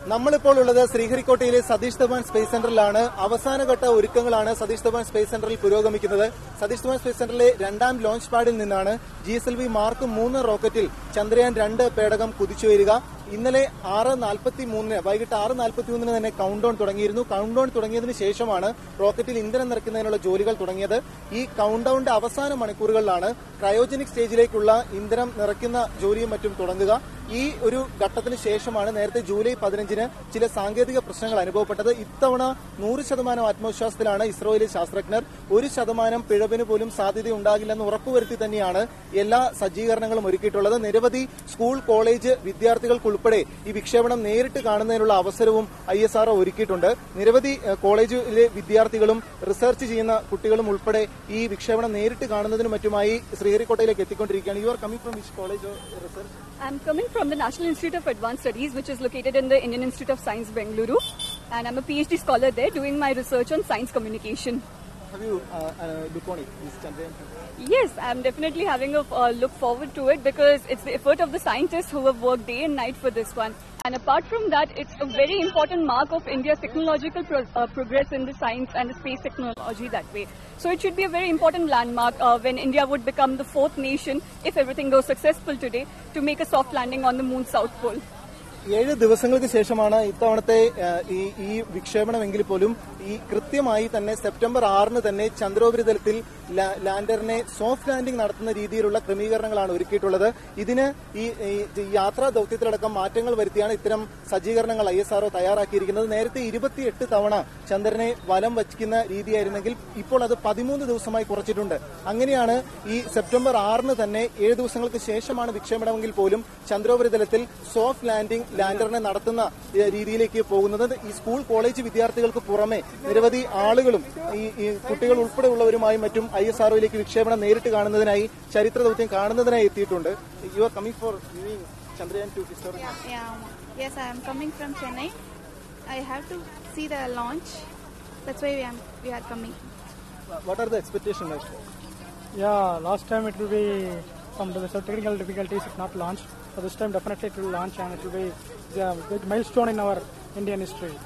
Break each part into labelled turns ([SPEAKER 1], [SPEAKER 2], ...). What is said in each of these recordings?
[SPEAKER 1] നമ്മളിപ്പോൾ ഉള്ളത് ശ്രീഹരിക്കോട്ടയിലെ സതീഷ് ധവാൻ സ്പേസ് സെന്ററിലാണ് അവസാനഘട്ട ഒരുക്കങ്ങളാണ് സതീഷ് ധവാൻ സ്പേസ് സെന്ററിൽ പുരോഗമിക്കുന്നത് സതീഷ് ധവാൻ സ്പേസ് സെന്ററിലെ രണ്ടാം ലോഞ്ച് പാഡിൽ നിന്നാണ് G S L V mark മൂന്ന് റോക്കറ്റിൽ ചന്ദ്രയാൻ രണ്ട് പേടകം കുതിച്ചുയരുക ഇന്നലെ ആറ് നാൽപ്പത്തി മൂന്നിന് വൈകിട്ട് ആറ് നാൽപ്പത്തി മൂന്നിന് തന്നെ കൗണ്ട് ഡൗൺ തുടങ്ങിയിരുന്നു കൗണ്ട് ഡൗൺ തുടങ്ങിയതിനു ശേഷമാണ് റോക്കറ്റിൽ ഇന്ധനം നിറയ്ക്കുന്നതിനുള്ള ജോലികൾ തുടങ്ങിയത് ഈ കൗണ്ട് ഡൌണിന്റെ അവസാന മണിക്കൂറുകളിലാണ് ക്രയോജനിക് സ്റ്റേജിലേക്കുള്ള ഇന്ധനം നിറയ്ക്കുന്ന ജോലിയും മറ്റും തുടങ്ങുക ഈ ഒരു ഘട്ടത്തിന് ശേഷമാണ് നേരത്തെ ജൂലൈ പതിനഞ്ചിന് ചില സാങ്കേതിക പ്രശ്നങ്ങൾ അനുഭവപ്പെട്ടത് ഇത്തവണ നൂറ് ശതമാനം ആത്മവിശ്വാസത്തിലാണ് ഇസ്രോയിലെ ശാസ്ത്രജ്ഞർ ഒരു ശതമാനം പിഴവിന് പോലും സാധ്യതയുണ്ടാകില്ലെന്ന് ഉറപ്പുവരുത്തി തന്നെയാണ് എല്ലാ സജ്ജീകരണങ്ങളും ഒരുക്കിയിട്ടുള്ളത് നിരവധി സ്കൂൾ കോളേജ് വിദ്യാർത്ഥികൾക്കുൾപ്പെടെ ഈ വിക്ഷേപണം നേരിട്ട് കാണുന്നതിനുള്ള അവസരവും ഐ എസ് ആർ ഒരുക്കിയിട്ടുണ്ട് നിരവധി ഏഹ്, കോളേജിലെ വിദ്യാർത്ഥികളും റിസർച്ച് ചെയ്യുന്ന കുട്ടികളും ഉൾപ്പെടെ ഈ വിക്ഷേപണം നേരിട്ട് കാണുന്നതിനും മറ്റുമായി ശ്രീഹരിക്കോട്ടയിലേക്ക് എത്തിക്കൊണ്ടിരിക്കുകയാണ് you are coming from which college research
[SPEAKER 2] I'm coming from the National Institute of Advanced Studies, which is located in the Indian Institute of Science, Bengaluru. And I'm a PhD scholar there doing my research on science communication.
[SPEAKER 1] Have you uh, uh, look on it? This Chandrayaan two?
[SPEAKER 2] Yes, I'm definitely having a uh, look forward to it because it's the effort of the scientists who have worked day and night for this one. And apart from that, it's a very important mark of India's technological pro- uh, progress in the science and the space technology that way. So it should be a very important landmark uh, when India would become the fourth nation, if everything goes successful today, to make a soft landing on the moon's south pole.
[SPEAKER 1] ഏഴ് ദിവസങ്ങൾക്ക് ശേഷമാണ് ഇത്തവണത്തെ ആ, ഈ ഈ വിക്ഷേപണമെങ്കിൽ പോലും ഈ കൃത്യമായി തന്നെ സെപ്റ്റംബർ ആറിന് തന്നെ ചന്ദ്രോപരിതലത്തിൽ ലാ- ലാൻഡറിനെ സോഫ്റ്റ് ലാൻഡിംഗ് നടത്തുന്ന രീതിയിലുള്ള ക്രമീകരണങ്ങളാണ് ഒരുക്കിയിട്ടുള്ളത് ഇതിന് ഈ ഈ യാത്രാ ദൌത്യത്തിലടക്കം മാറ്റങ്ങൾ വരുത്തിയാണ് ഇത്തരം സജ്ജീകരണങ്ങൾ ഐ എസ് ആർഒ തയ്യാറാക്കിയിരിക്കുന്നത് നേരത്തെ ഇരുപത്തിയെട്ട് തവണ ചന്ദ്രനെ വലം വയ്ക്കുന്ന രീതിയായിരുന്നെങ്കിൽ ഇപ്പോൾ അത് പതിമൂന്ന് ദിവസമായി കുറച്ചിട്ടുണ്ട് അങ്ങനെയാണ് ഈ സെപ്റ്റംബർ ആറിന് തന്നെ ഏഴ് ദിവസങ്ങൾക്ക് ശേഷമാണ് വിക്ഷേപണമെങ്കിൽ പോലും ചന്ദ്രോപരിതലത്തിൽ സോഫ്റ്റ് ലാൻഡിംഗ് ലാൻഡറിനെ നടത്തുന്ന ഏഹ്, രീതിയിലേക്ക് പോകുന്നത് ഈ സ്കൂൾ കോളേജ് വിദ്യാർത്ഥികൾക്ക് പുറമെ നിരവധി ആളുകളും ഈ ഈ കുട്ടികൾ ഉൾപ്പെടെയുള്ളവരുമായും മറ്റും ഐ എസ് ആർഒയിലേക്ക് വിക്ഷേപണം നേരിട്ട് കാണുന്നതിനായി ചരിത്ര ദൌത്യം കാണുന്നതിനായി എത്തിയിട്ടുണ്ട് you are coming for viewing Chandrayaan two historic
[SPEAKER 3] Yeah. Yes, I am coming from Chennai. I have to see the launch. That's why we, am, we are coming.
[SPEAKER 1] What are the expectation
[SPEAKER 4] Yeah, last time it will be some there were some technical difficulties it not launched. So this time definitely it will launch and it will be the big milestone in our Indian history.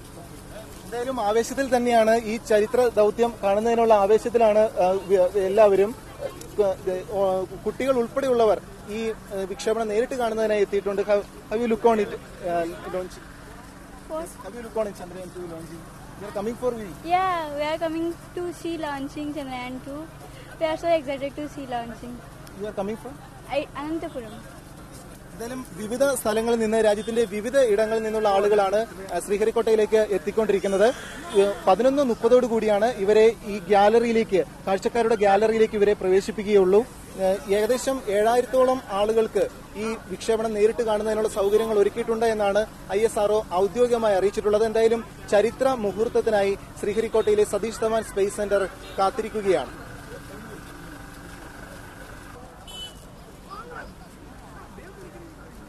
[SPEAKER 1] എന്തായാലും ആവേശത്തിൽ തന്നെയാണ് ഈ ചരിത്ര ദൗത്യം കാണുന്നതിനുള്ള ആവേശത്തിലാണ് ആ, വ- എല്ലാവരും ആ, ആ, കുട്ടികൾ ഉൾപ്പെടെയുള്ളവർ ഈ ആ, വിക്ഷേപണം നേരിട്ട് കാണുന്നതിനായി എത്തിയിട്ടുണ്ട് have you look on it launch
[SPEAKER 3] First,
[SPEAKER 1] have you look on it Chandrayaan two launching you are coming for we
[SPEAKER 5] Yeah, we are coming to see launching Chandrayaan 2. We are so excited to see launching.
[SPEAKER 1] You are coming from
[SPEAKER 5] I, Anantapuram.
[SPEAKER 1] എന്തായാലും വിവിധ സ്ഥലങ്ങളിൽ നിന്ന് രാജ്യത്തിന്റെ വിവിധ ഇടങ്ങളിൽ നിന്നുള്ള ആളുകളാണ് ആ, ശ്രീഹരിക്കോട്ടയിലേക്ക് എത്തിക്കൊണ്ടിരിക്കുന്നത് ഏഹ് പതിനൊന്ന് മുപ്പതോടു കൂടിയാണ് ഇവരെ ഈ ഗ്യാലറിയിലേക്ക് കാഴ്ചക്കാരുടെ ഗ്യാലറിയിലേക്ക് ഇവരെ പ്രവേശിപ്പിക്കുകയുള്ളൂ ഏഹ് ഏകദേശം ഏഴായിരത്തോളം ആളുകൾക്ക് ഈ വിക്ഷേപണം നേരിട്ട് കാണുന്നതിനുള്ള സൗകര്യങ്ങൾ ഒരുക്കിയിട്ടുണ്ട് എന്നാണ് ഐ എസ് ആർഒ ഔദ്യോഗികമായി അറിയിച്ചിട്ടുള്ളത് എന്തായാലും ചരിത്ര മുഹൂർത്തത്തിനായി ശ്രീഹരിക്കോട്ടയിലെ സതീഷ് ധവാൻ സ്പേസ് സെന്റർ കാത്തിരിക്കുകയാണ്